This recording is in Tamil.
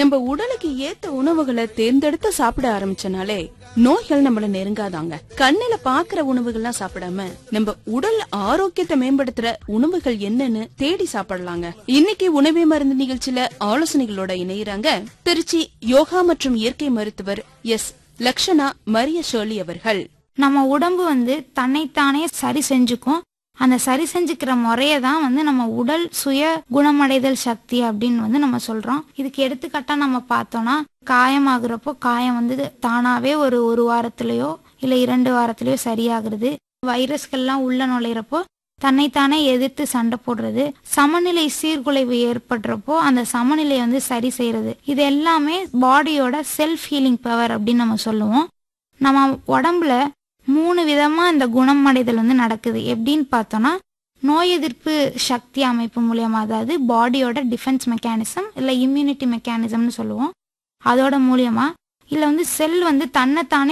நம்ம உடலுக்கு ஏத்த உணவுகளை தேர்ந்தெடுத்து சாப்பிட ஆரம்பிச்சனாலே நோய்கள் நம்மள நெருங்காதாங்க கண்ணுல பாக்குற உணவுகள்லாம் சாப்பிடாம நம்ம உடல் ஆரோக்கியத்தை மேம்படுத்துற உணவுகள் என்னன்னு தேடி சாப்பிடலாங்க இன்னைக்கு உணவே மருந்து நிகழ்ச்சியில ஆலோசனைகளோட இணையறாங்க திருச்சி யோகா மற்றும் இயற்கை மருத்துவர் எஸ் லக்ஷனா மரிய ஷோலி அவர்கள் நம்ம உடம்பு வந்து தன்னைத்தானே சரி செஞ்சுக்கும் அந்த சரி செஞ்சுக்கிற முறையை தான் வந்து நம்ம உடல் சுய குணமடைதல் சக்தி அப்படின்னு வந்து நம்ம சொல்றோம் இதுக்கு எடுத்துக்காட்டா நம்ம பார்த்தோம்னா காயமாகுறப்போ காயம் வந்து தானாவே ஒரு ஒரு வாரத்திலயோ இல்ல இரண்டு வாரத்திலயோ சரியாகிறது வைரஸ்கள்லாம் உள்ள நுழையிறப்போ தன்னைத்தானே எதிர்த்து சண்டை போடுறது சமநிலை சீர்குலைவு ஏற்படுறப்போ அந்த சமநிலையை வந்து சரி செய்யறது இது எல்லாமே பாடியோட செல்ஃப் ஹீலிங் பவர் அப்படின்னு நம்ம சொல்லுவோம் நம்ம உடம்புல மூணு விதமா இந்த குணம் அடைதல் வந்து நடக்குது எப்படின்னு பார்த்தோம்னா நோய் எதிர்ப்பு சக்தி அமைப்பு மூலியமா அதாவது பாடியோட டிஃபென்ஸ் மெக்கானிசம் இல்லை இம்யூனிட்டி மெக்கானிசம்னு சொல்லுவோம் அதோட மூலியமா இல்லை வந்து செல் வந்து தன்னைத்தானே